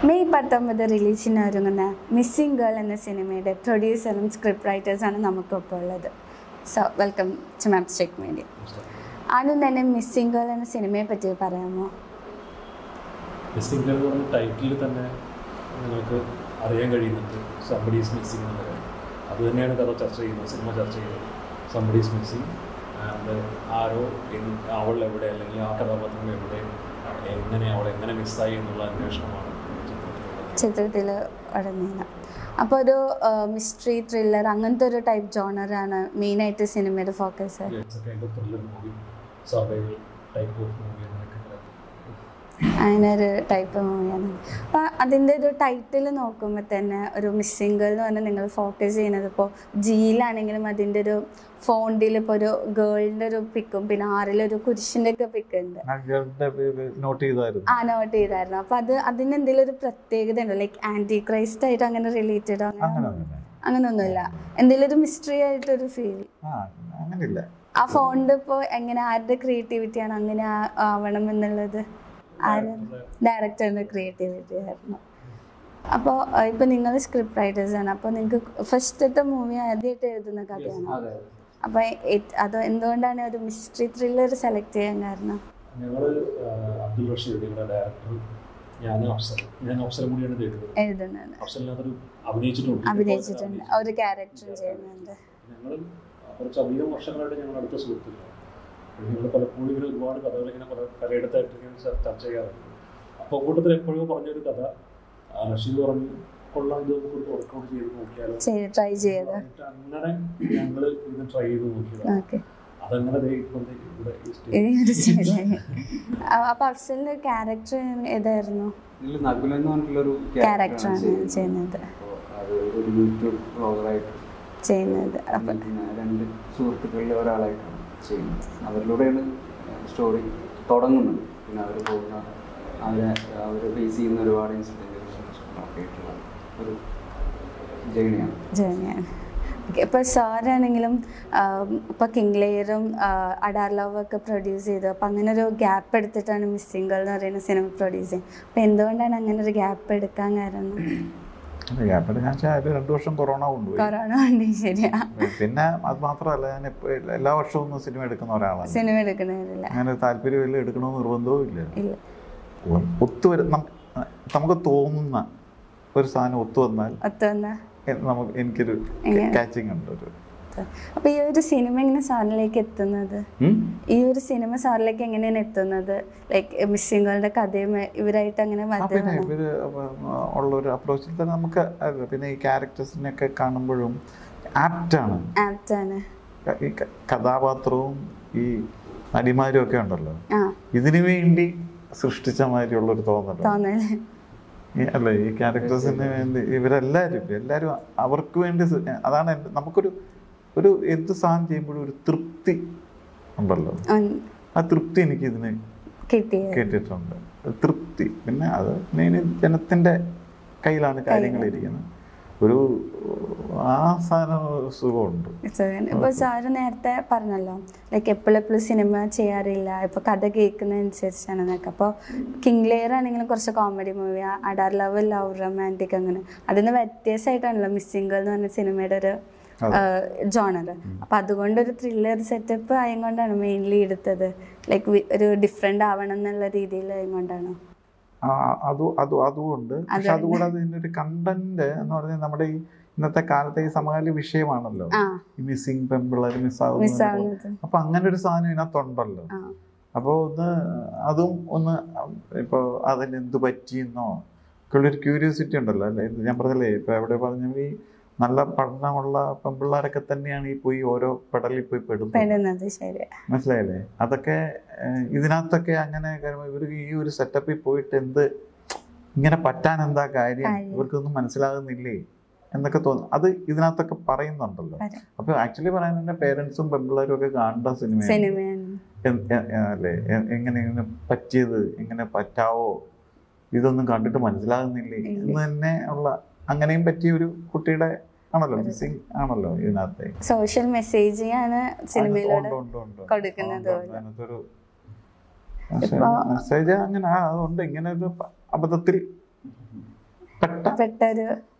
May പത്തൊമ്പത് റിലീസിന് ഒരുങ്ങുന്ന മിസ്സിംഗ് ഗേൾ എന്ന സിനിമയുടെ പ്രൊഡ്യൂസറും സ്ക്രിപ്റ്റ് റൈറ്റേഴ്സാണ് നമുക്കൊപ്പം ഉള്ളത് so welcome to mam stake media ആദ്യം തന്നെ മിസ്സിംഗ് ഗേൾ എന്ന സിനിമയെ പറ്റി പറയാമോ മിസ്സിംഗ് എന്ന് പറഞ്ഞ ടൈറ്റിൽ തന്നെ നിങ്ങൾക്ക് അറിയാൻ കഴിയുന്നുണ്ട് സംബഡി ഈസ് മിസ്സിംഗ് എന്നുള്ള കാര്യം അത് തന്നെയാണ് കഥ ചർച്ച ചെയ്യുന്നത് സിനിമ ചർച്ച ചെയ്യുന്നത് സംബഡി ഈസ് മിസ്സിംഗ് ആൻഡ് ആരോ എങ് അവൾ എവിടെ അല്ലെങ്കിൽ ആ കഥാപാത്രം എവിടെ എങ്ങനെ അവൾ എങ്ങനെ മിസ്സായി എന്നുള്ള അന്വേഷണമാണ് ചിത്രത്തിലുള്ളത് ചിത്രത്തിൽ അടങ്ങിയത് അപ്പോൾ ഒരു മിസ്റ്ററി ത്രില്ലർ അങ്ങനത്തെ ഒരു ടൈപ്പ് ജോണറാണ് മെയിനായിട്ട് സിനിമയുടെ focus it's a kind of thriller movie survival type of movie എന്നൊക്കെ പറയാം അങ്ങനെ ഒരു ടൈപ്പ് മൂവിയാണ് അപ്പോൾ അതിൻ്റെ ഒരു ടൈറ്റിൽ നോക്കുമ്പോൾ തന്നെ ഒരു മിസ്സിംഗ് ഗേൾ എന്ന് പറഞ്ഞാൽ നിങ്ങൾ ഫോക്കസ് ചെയ്യുന്നത് ഇപ്പോൾ ജിയിലാണെങ്കിലും അതിൻ്റെ ഒരു ഫോണ്ടിൽ ഇപ്പോൾ ഒരു ഗേളിൻ്റെ ഒരു പിക്കും പിന്നെ ആറിലൊരു കുരിശിൻ്റെ ഒക്കെ പിക്ക് ഉണ്ട് നോട്ട് ചെയ്തായിരുന്നു ആ നോട്ട് ചെയ്തായിരുന്നു അപ്പോൾ അത് അതിന് എന്തെങ്കിലും ഒരു പ്രത്യേകത ഉണ്ടോ ലൈക്ക് ആൻറ്റി ക്രൈസ്റ്റ് ആയിട്ട് അങ്ങനെ റിലേറ്റഡ് അങ്ങനെ അങ്ങനെ ഒന്നുമില്ല അങ്ങനെയൊന്നുമില്ല എന്തെങ്കിലും ഒരു മിസ്റ്ററി ആയിട്ടൊരു ഫീൽ ആ അങ്ങനെയില്ല ആ ഫോണ്ട് ഇപ്പോൾ എങ്ങനെ ആരുടെ ക്രിയേറ്റിവിറ്റിയാണ് അങ്ങനെ ആ- ആവണം എന്നുള്ളത് ആര് ഡയറക്ടറിൻ്റെ ക്രിയേറ്റിവിറ്റി ആയിരുന്നു അപ്പോൾ ഇപ്പോൾ നിങ്ങൾ സ്ക്രിപ്റ്റ് റൈറ്റേഴ്സാണ് അപ്പോൾ നിങ്ങൾക്ക് ഫസ്റ്റത്തെ മൂവി ആദ്യമായിട്ട് എഴുതുന്ന കഥയാണ് അപ്പോൾ അത് എന്തുകൊണ്ടാണ് ഒരു മിസ്റ്ററി ത്രില്ലർ സെലക്ട് ചെയ്യാൻ കാരണം ഞങ്ങൾ അബ്ദുൽ റഷീദ് ഞങ്ങളുടെ ഡയറക്ടർ ഞാൻ അഫ്സൽ ഞാൻ അഫ്സലും കൂടിയാണ് ഇത് എഴുതുന്നത് എഴുതുന്നത് അഫ്സലിനകത്തൊരു അഭിനയിച്ചിട്ടുണ്ട് അഭിനയിച്ചിട്ടുണ്ട് ഒരു ക്യാരക്ടർ ചെയ്യുന്നുണ്ട് ഞങ്ങൾ കുറച്ചധികം വർഷങ്ങളായിട്ട് ഞങ്ങൾ അടുത്ത സുഹൃത്തുക്കളാണ് ഞങ്ങൾ പലപ്പോഴും ഇങ്ങനെ ഒരുപാട് കഥകൾ ഇങ്ങനെ പല പലയിടത്തായിട്ട് ഇങ്ങനെ ചർ- ചർച്ച ചെയ്യാറുണ്ട് അപ്പോൾ കൂട്ടത്തിൽ എപ്പോഴും പറഞ്ഞൊരു കഥ ആ, റഷീദ് പറഞ്ഞു കൊള്ളാം ഇത് നമുക്ക് വർക്കൗട്ട് ചെയ്ത് നോക്കിയാലോ ചെയ്ത് ട്രൈ ചെയ്ത് എന്നിട്ട് അങ്ങനെ ഞങ്ങൾ ഇത് ട്രൈ ചെയ്ത് നോക്കിയതാണ് ഓക്കെ അതങ്ങനെ ദേ ഇപ്പോൾ ദേ ഇവിടെ ഈ stage- ഇനി ഒരു സ്റ്റേജായി അപ്പോൾ അഫ്സലിൻ്റെ ക്യാരക്ടർ ഏതായിരുന്നു ഇതിൽ നകുൽ എന്ന് പറഞ്ഞിട്ടുള്ളൊരു ക്യാരക്ടറാണ് ചെയ്യുന്നത്. ചെയ്യുന്നത് അപ്പോൾ അത് ഒരു യൂട്യൂബ് ബ്ലോഗറായിട്ട് ചെയ്യുന്നത് അപ്പം പിന്നെ രണ്ട് സുഹൃത്തുക്കളിലെ ഒരാളായിട്ടാണ് ചെയ്യുന്നത് അവരിലൂടെയാണ് സ്റ്റോറി തുടങ്ങുന്നത് പിന്നെ അവർ പോകുന്ന അവരെ അവർ ഫേസ് ചെയ്യുന്ന ഒരുപാട് ഇൻസിഡൻറ്റുകളും ഒക്കെ ആയിട്ടുള്ള ഒരു ജേണിയാണ് ജേണിയാണ് ഓക്കെ ഇപ്പോൾ സാറാണെങ്കിലും ഇപ്പോൾ കിങ് ലെയറും അഡാർ ലവ് ഒക്കെ പ്രൊഡ്യൂസ് ചെയ്തു അപ്പോൾ അങ്ങനെ ഒരു ഗ്യാപ്പ് എടുത്തിട്ടാണ് മിസ്സിംഗ് ഗേൾ എന്ന് പറയുന്ന സിനിമ പ്രൊഡ്യൂസ് ചെയ്യുന്നത് അപ്പോൾ എന്തുകൊണ്ടാണ് അങ്ങനെ ഒരു ഗ്യാപ്പ് എടുക്കാൻ കാരണം ഗ്യാപ്പ് എടുക്കാൻ വെച്ചാൽ അതിൽ രണ്ടു വർഷം കൊറോണ കൊണ്ടുപോയി കൊറോണ കൊണ്ട് ശരിയാ പിന്നെ അത് മാത്രമല്ല ഞാൻ ഇപ്പോൾ എല്ലാ വർഷവും ഒന്നും സിനിമ എടുക്കുന്ന ഒരാളാണ് സിനിമ എടുക്കണതില്ല അങ്ങനെ താല്പര്യമില്ല എടുക്കണമെന്ന് നിർബന്ധവും ഇല്ല ഇല്ല ഒത്തുവര നം- നമുക്ക് തോന്നുന്ന ഒരു സാധനം ഒത്തു വന്നാൽ ഒത്തു വന്ന എ- നമുക്ക് എനിക്കൊരു എങ്ങനെ? കാച്ചിങ് ഉണ്ട് ഒരു അപ്പോൾ ഈ ഒരു സിനിമ എങ്ങനെ സാറിലേക്ക് എത്തുന്നത് ഉം? ഈ ഒരു സിനിമ സാറിലേക്ക് എങ്ങനെയാണ് എത്തുന്നത് ലൈക്ക് മിസ്സിംഗ് ഗേളിന്റെ കഥയും ഇവരായിട്ട് അങ്ങനെ ആ പിന്നെ ബന്ധമാണ് ഇവര് ഉള്ള ഒരു അപ്രോച്ചിൽ തന്നെ നമുക്ക് അറിയാം. പിന്നെ ഈ ക്യാരക്ടേഴ്സിനെയൊക്കെ കാണുമ്പോഴും ആപ്റ്റാണ് ആപ്റ്റാണ് ഈ ക- കഥാപാത്രവും ഈ നടിമാരും ഒക്കെ ഉണ്ടല്ലോ ആ ഇതിനു വേണ്ടി സൃഷ്ടിച്ച മാതിരിയുള്ളൊരു തോന്നൽ തോന്നല് ഈ- അല്ലേ ഈ ക്യാരക്ടേഴ്സിന് വേണ്ടി ഇവരെല്ലാവരും എല്ലാവരും അവർക്ക് വേണ്ടി സൃ- അതാണ് എൻ്റെ നമുക്കൊരു ഒരു എന്ത് സാധനം ചെയ്യുമ്പോഴും ഒരു തൃപ്തി ഉണ്ടല്ലോ ഉം, ആ തൃപ്തി എനിക്ക് ഇതിന് കിട്ടിയത് കേട്ടിട്ടുണ്ട് തൃപ്തി പിന്നെ അത് മെയിൻ ജനത്തിൻ്റെ കയ്യിലാണ് കാര്യങ്ങൾ ഇരിക്കുന്നത് ഒരു ആ സാധനം സുഖമുണ്ട് ഇപ്പൊ സാറ് നേരത്തെ പറഞ്ഞല്ലോ ലൈക്ക് എപ്പോഴും എപ്പോഴും സിനിമ ചെയ്യാറില്ല ഇപ്പൊ കഥ കേൾക്കുന്നതനുസരിച്ചാണ് എന്നൊക്കെ അപ്പോൾ കിങ് ലെയർ ആണെങ്കിലും കുറച്ച് കോമഡി മൂവി അഡാർ ലവ് ലവ് റൊമാൻറ്റിക് അങ്ങനെ അതിന് വ്യത്യാസമായിട്ടാണല്ലോ മിസ്സിംഗ് ഗേൾ എന്ന് പറഞ്ഞ സിനിമയുടെ ഒരു ജോണർ അപ്പൊ അതുകൊണ്ട് ഒരു ത്രില്ലർ സെറ്റപ്പ് ആയതുകൊണ്ടാണ് മെയിൻലി എടുത്തത് ലൈക്ക് ഒരു ഡിഫറെൻ്റ് ആവണം എന്നുള്ള രീതിയിൽ ആയതുകൊണ്ടാണ് ആ, അത് അത് അതുകൊണ്ട് പക്ഷെ അതുകൂടാതെ ഇതിൻ്റെ ഒരു കണ്ടന്റ് എന്ന് പറഞ്ഞാൽ നമ്മുടെ ഈ ഇന്നത്തെ കാലത്തെ ഈ സമകാലിക വിഷയമാണല്ലോ ആ ഈ മിസ്സിങ് പെമ്പിള്ളേർ മിസ്സാകുന്നത് മിസ്സാവുന്നത് അപ്പൊ അങ്ങനെ ഒരു സാധനം ഇതിനകത്തുണ്ടല്ലോ ആ അപ്പോൾ ഒന്ന് അതും ഒന്ന് ഇപ്പോൾ അതിന് എന്ത് പറ്റിയെന്നോ ഒക്കെയുള്ളൊരു ക്യൂരിയോസിറ്റി ഉണ്ടല്ലോ അല്ലേ ഇത് ഞാൻ പറഞ്ഞല്ലേ ഇപ്പോൾ എവിടെ പറഞ്ഞ ഈ നല്ല പഠനമുള്ള പെമ്പിള്ളേരൊക്കെ തന്നെയാണ് ഈ പോയി ഓരോ പെടലിൽ പോയി പെടുന്നത് പെടുന്നത് ശരി മനസ്സിലായില്ലേ അതൊക്കെ ഏഹ്, ഇതിനകത്തൊക്കെ അങ്ങനെ ഇവർ ഈ ഒരു സെറ്റപ്പിൽ പോയിട്ട് എന്ത് ഇങ്ങനെ പറ്റാൻ എന്താ കാര്യം കാര്യം. ഇവർക്കൊന്നും മനസ്സിലാകുന്നില്ലേ എന്നൊക്കെ തോന്നുന്നു അത് ഇതിനകത്തൊക്കെ പറയുന്നുണ്ടല്ലോ പറയാം. അപ്പൊ ആക്ച്വലി പറയാൻ എൻ്റെ പേരൻസും പെമ്പിള്ളേരും ഒക്കെ കാണേണ്ട സിനിമയാണ് സിനിമയാണ് എ- എ- എ- അല്ലേ എ- എങ്ങനെ ഇങ്ങനെ പറ്റിയത് എങ്ങനെ പറ്റാവോ ഇതൊന്നും കണ്ടിട്ട് മനസ്സിലാകുന്നില്ലേ ഇല്ല. എന്ന് തന്നെ ഉള്ള അങ്ങനെയും പറ്റിയ ഒരു കുട്ടിയുടെ ആണല്ലോ മിസ്സിങ് ആണല്ലോ ഇതിനകത്തെ സോഷ്യൽ മെസ്സേജാണ് സിനിമയിലൂടെ ഉണ്ട്, ഉണ്ട്, ഉണ്ട്. കൊടുക്കുന്നത് ഉണ്ട്, പോലെ. അതിനകത്തൊരു ഇപ്പൊ- മെസ്സേജ് അങ്ങനെ ആ അതുണ്ട് ഇങ്ങനെ ഒരു പ- അബദ്ധത്തിൽ പെട്ട പെട്ട ഒരു